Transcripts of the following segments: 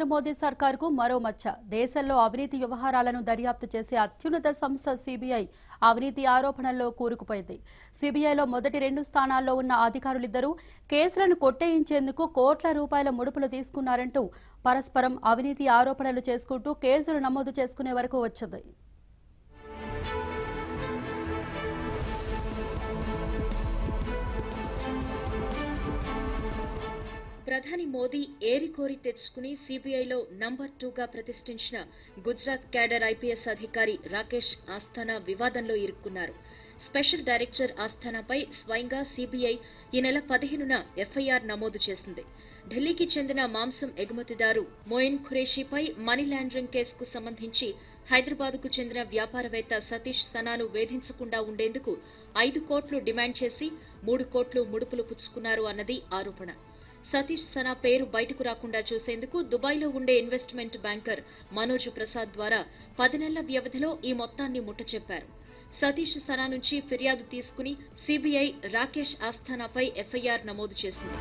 నరేంద్ర మోదీ సర్కార్కు మరో మచ్చ దేశంలో అవినీతి వ్యవహారాలను దర్యాప్తు చేసే అత్యున్నత సంస్థ సిబిఐ అవినీతి ఆరోపణల్లో కూరుకుపోయింది సిబిఐలో మొదటి రెండు స్థానాల్లో ఉన్న అధికారులిద్దరూ కేసులను కొట్టేయించేందుకు కోట్ల రూపాయల ముడుపులు తీసుకున్నారంటూ పరస్పరం అవినీతి ఆరోపణలు చేసుకుంటూ కేసులు నమోదు చేసుకునే వరకు వచ్చింది ప్రధాని మోదీ ఏరికోరి తెచ్చుకుని సీబీఐలో నంబర్ టూగా ప్రతిష్ఠించిన గుజరాత్ క్యాడర్ ఐపీఎస్ అధికారి రాకేష్ ఆస్థానా వివాదంలో ఇరుక్కున్నారు స్పెషల్ డైరెక్టర్ ఆస్థానాపై స్వయంగా సీబీఐ ఈ నెల పదిహేనున ఎఫ్ఐఆర్ నమోదు చేసింది ఢిల్లీకి చెందిన మాంసం ఎగుమతిదారు మోయిన్ ఖురేషీపై మనీ లాండరింగ్ కేసుకు సంబంధించి హైదరాబాద్కు చెందిన వ్యాపారవేత్త సతీష్ సనాను వేధించకుండా ఉండేందుకు ఐదు కోట్లు డిమాండ్ చేసి మూడు కోట్లు ముడుపులు పుచ్చుకున్నారు అన్నది ఆరోపణ సతీష్ సనా పేరు బయటకు రాకుండా చూసేందుకు దుబాయ్లో ఉండే ఇన్వెస్ట్మెంట్ బ్యాంకర్ మనోజ్ ప్రసాద్ ద్వారా పది నెలల వ్యవధిలో ఈ మొత్తాన్ని ముట్టచెప్పారు సతీష్ సనా నుంచి ఫిర్యాదు తీసుకుని సిబిఐ రాకేష్ ఆస్థానాపై ఎఫ్ఐఆర్ నమోదు చేసింది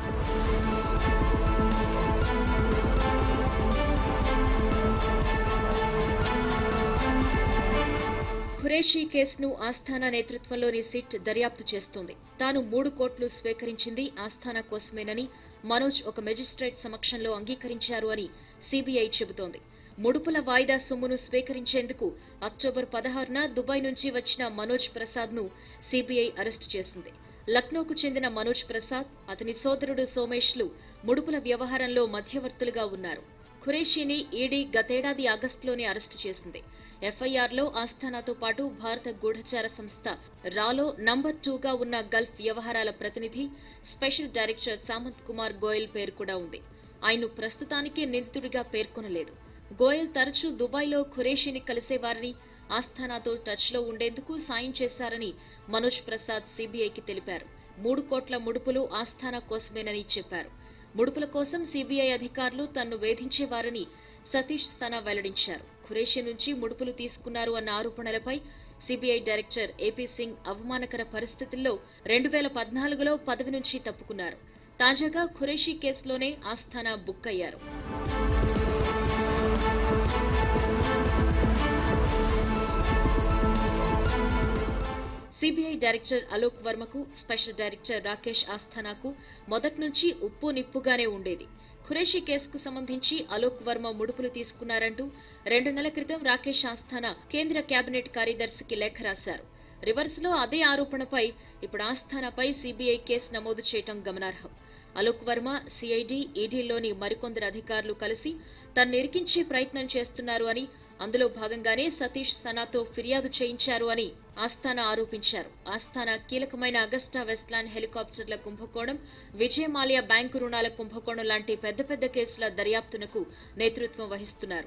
ఖురేషీ కేసును ఆస్థానా నేతృత్వంలోని సిట్ దర్యాప్తు చేస్తోంది తాను మూడు కోట్లు స్వీకరించింది ఆస్థానా కోసమేనని మనోజ్ ఒక మెజిస్ట్రేట్ సమక్షంలో అంగీకరించారు అని సీబీఐ చెబుతోంది ముడుపుల వాయిదా సొమ్మును స్వీకరించేందుకు అక్టోబర్ పదహారున దుబాయ్ నుంచి వచ్చిన మనోజ్ ప్రసాద్ ను సీబీఐ అరెస్టు చేసింది లక్నోకు చెందిన మనోజ్ ప్రసాద్ అతని సోదరుడు సోమేష్లు ముడుపుల వ్యవహారంలో మధ్యవర్తులుగా ఉన్నారు ఖురేషీని ఈడీ గతేడాది ఆగస్టులోనే అరెస్టు చేసింది ఎఫ్ఐఆర్లో ఆస్థానాతో పాటు భారత గూఢచార సంస్థ రాలో నంబర్ టూగా ఉన్న గల్ఫ్ వ్యవహారాల ప్రతినిధి స్పెషల్ డైరెక్టర్ సామంత్ కుమార్ గోయల్ పేరు కూడా ఉంది ఆయన్ను ప్రస్తుతానికి నిందితుడిగా పేర్కొనలేదు గోయల్ తరచూ దుబాయ్లో ఖురేషీని కలిసేవారని ఆస్థానాతో టచ్లో ఉండేందుకు సాయం చేశారని మనోజ్ ప్రసాద్ సీబీఐకి తెలిపారు మూడు కోట్ల ముడుపులు ఆస్థానా కోసమేనని చెప్పారు ముడుపుల కోసం సీబీఐ అధికారులు తన్ను వేధించేవారని సతీష్ సనా వెల్లడించారు ఖురేషి నుంచి ముడుపులు తీసుకున్నారు అన్న ఆరోపణలపై సిబిఐ డైరెక్టర్ ఏపీ సింగ్ అవమానకర పరిస్థితుల్లో రెండు వేల పద్నాలుగులో పదవి నుంచి తప్పుకున్నారు తాజాగా ఖురేషీ కేసులోనే ఆస్థానా బుక్ అయ్యారు సిబిఐ డైరెక్టర్ అలోక్ వర్మకు స్పెషల్ డైరెక్టర్ రాకేష్ ఆస్థానాకు మొదటి నుంచి ఉప్పు నిప్పుగానే ఉండేది ఖురేషీ కేసుకు సంబంధించి అలోక్ వర్మ ముడుపులు తీసుకున్నారంటూ రెండు నెలల క్రితం రాకేష్ ఆస్థానా కేంద్ర కేబినెట్ కార్యదర్శికి లేఖ రాశారు రివర్స్ లో అదే ఆరోపణపై ఇప్పుడు ఆస్థానాపై సిబిఐ కేసు నమోదు చేయటం గమనార్హం అలోక్ వర్మ సిఐడి ఈడీలోని మరికొందరు అధికారులు కలిసి తన్ను ఇరికించే ప్రయత్నం చేస్తున్నారు అని అందులో భాగంగానే సతీష్ సనాతో ఫిర్యాదు చేయించారు అని ఆస్థానా ఆరోపించారు ఆస్థానా కీలకమైన అగస్టా వెస్ట్లాండ్ హెలికాప్టర్ల కుంభకోణం విజయమాల్యా బ్యాంకు రుణాల కుంభకోణం లాంటి పెద్ద పెద్ద కేసుల దర్యాప్తునకు నేతృత్వం వహిస్తున్నారు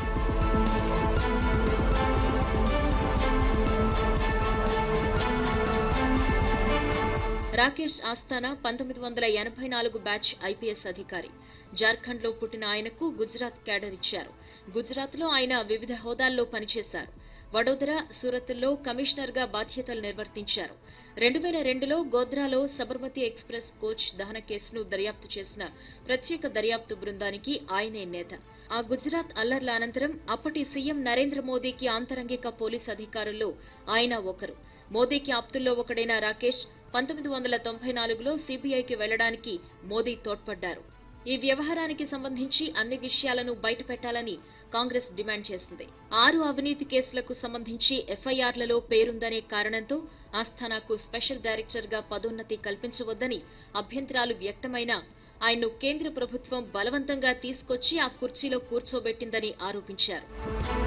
రాకేష్ ఆస్థానా పంతొమ్మిది వందల ఎనభై నాలుగు బ్యాచ్ ఐపీఎస్ అధికారి జార్ఖండ్లో పుట్టిన ఆయనకు గుజరాత్ క్యాడర్ ఇచ్చారు గుజరాత్లో ఆయన వివిధ హోదాల్లో పనిచేశారు వడోదర సూరత్లో కమిషనర్గా బాధ్యతలు నిర్వర్తించారు రెండు వేల రెండులో గోద్రాలో సబర్మతి ఎక్స్ప్రెస్ కోచ్ దహన కేసును దర్యాప్తు చేసిన ప్రత్యేక దర్యాప్తు బృందానికి ఆయనే నేత ఆ గుజరాత్ అల్లర్ల అనంతరం అప్పటి సీఎం నరేంద్ర మోదీకి ఆంతరంగిక పోలీస్ అధికారుల్లో ఆయన ఒకరు మోదీకి ఆప్తుల్లో ఒకడైన రాకేష్ పంతొమ్మిది వందల తొంభై నాలుగులో సీబీఐకి వెళ్లడానికి మోదీ తోడ్పడ్డారు ఈ వ్యవహారానికి సంబంధించి అన్ని విషయాలను బయటపెట్టాలని కాంగ్రెస్ డిమాండ్ చేసింది ఆరు అవినీతి కేసులకు సంబంధించి ఎఫ్ఐఆర్లలో పేరుందనే కారణంతో ఆస్థానాకు స్పెషల్ డైరెక్టర్గా పదోన్నతి కల్పించవద్దని అభ్యంతరాలు వ్యక్తమైనా ఆయన్ను కేంద్ర ప్రభుత్వం బలవంతంగా తీసుకొచ్చి ఆ కుర్చీలో కూర్చోబెట్టిందని ఆరోపించారు